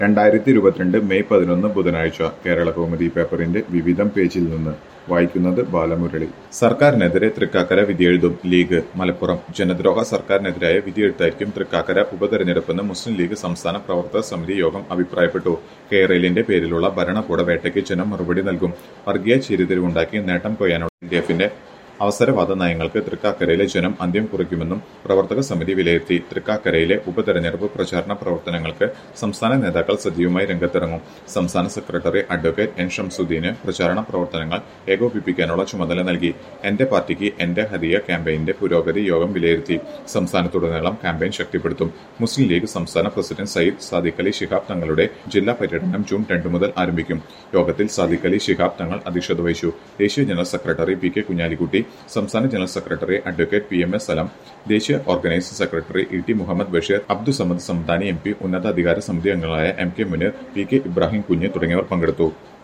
രണ്ടായിരത്തി ഇരുപത്തിരണ്ട് മെയ് പതിനൊന്ന് ബുധനാഴ്ച കേരള കൗമുദി പേപ്പറിന്റെ വിവിധം പേജിൽ നിന്ന് വായിക്കുന്നത് ബാലമുരളി സർക്കാരിനെതിരെ തൃക്കാക്കര വിധിയെഴുതും ലീഗ് മലപ്പുറം ജനദ്രോഹ സർക്കാരിനെതിരായ വിധിയെഴുത്തായിരിക്കും തൃക്കാക്കര ഉപതെരഞ്ഞെടുപ്പെന്ന് മുസ്ലിം ലീഗ് സംസ്ഥാന പ്രവർത്തക സമിതി യോഗം അഭിപ്രായപ്പെട്ടു കേരളിന്റെ പേരിലുള്ള ഭരണകൂട വേട്ടയ്ക്ക് ജനം മറുപടി നൽകും വർഗീയ ചിരിതിരിവുണ്ടാക്കി നേട്ടം കൊയ്യാനുള്ള എൽ ഡി എഫിന്റെ അവസരവാദ നയങ്ങൾക്ക് തൃക്കാക്കരയിലെ ജനം അന്ത്യം കുറിക്കുമെന്നും പ്രവർത്തക സമിതി വിലയിരുത്തി തൃക്കാക്കരയിലെ ഉപതെരഞ്ഞെടുപ്പ് പ്രചാരണ പ്രവർത്തനങ്ങൾക്ക് സംസ്ഥാന നേതാക്കൾ സജീവമായി രംഗത്തിറങ്ങും സംസ്ഥാന സെക്രട്ടറി അഡ്വക്കേറ്റ് എൻ ഷംസുദ്ദീന് പ്രചാരണ പ്രവർത്തനങ്ങൾ ഏകോപിപ്പിക്കാനുള്ള ചുമതല നൽകി എന്റെ പാർട്ടിക്ക് എന്റെ ഹരിയ ക്യാമ്പയിന്റെ പുരോഗതി യോഗം വിലയിരുത്തി സംസ്ഥാനത്തുടനീളം ക്യാമ്പയിൻ ശക്തിപ്പെടുത്തും മുസ്ലിം ലീഗ് സംസ്ഥാന പ്രസിഡന്റ് സയ്യിദ് സാദിഖ് അലി ശിഹാബ് തങ്ങളുടെ ജില്ലാ പര്യടനം ജൂൺ രണ്ട് മുതൽ ആരംഭിക്കും യോഗത്തിൽ സാദിഖ് അലി ശിഹാബ് തങ്ങൾ അധ്യക്ഷത വഹിച്ചു ദേശീയ general secretary P K Kunhalikutty സംസ്ഥാന general secretary advocate P M S Salam ദേശീയ organising secretary E T Muhammad Basheer Abdussamad Samadani M P ഉന്നതാധികാര സമിതി അംഗങ്ങളായ M K Muneer P K Ibrahim Kunju തുടങ്ങിയവർ പങ്കെടുത്തു